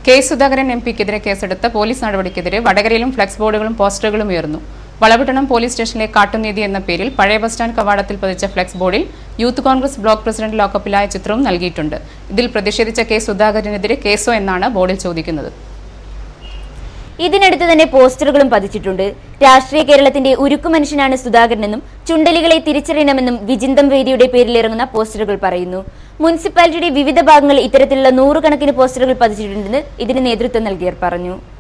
K Sudhakaran M പിക്കെതിരെ കേസെടുത്ത police നടപടിക്കെതിരെ വടകരയിലും ഫ്ലക്സ് ബോർഡുകളും പോസ്റ്ററുകളും ഉയർന്നു വളപട്ടണം പോലീസ് സ്റ്റേഷനിലെ കാട്ടുനീതി എന്ന പേരിൽ പഴയ ബസ് സ്റ്റാൻഡ് കവാടത്തിൽ പതിച്ച ഫ്ലക്സ് ബോർഡിൽ യൂത്ത് കോൺഗ്രസ് ബ്ലോക്ക് പ്രസിഡന്റ് ലോക്കപ്പിലായ ചിത്രവും നൽകിയിട്ടുണ്ട് ഇതിൽ പ്രതിഷേധിച്ച കെ സുധാകരനെതിരെ കേസോ എന്നാണ് ബോർഡിൽ ചോദിക്കുന്നത് ഇതിനടുത്ത് തന്നെ പോസ്റ്ററുകളും പതിച്ചിട്ടുണ്ട് രാഷ്ട്രീയ കേരളത്തിന്റെ ഉരുക്കു മനുഷ്യനാണ് സുധാകരനെന്നും ചുണ്ടലികളെ തിരിച്ചറിയണമെന്നും വിചിന്തം വേദിയുടെ പേരിൽ ഇറങ്ങുന്ന പോസ്റ്ററുകൾ പറയുന്നു മുനിസിപ്പാലിറ്റിയുടെ വിവിധ ഭാഗങ്ങളിൽ ഇത്തരത്തിലുള്ള നൂറുകണക്കിന് പോസ്റ്ററുകൾ പതിച്ചിട്ടുണ്ടെന്ന് ഇതിന് നേതൃത്വം നൽകിയവർ പറഞ്ഞു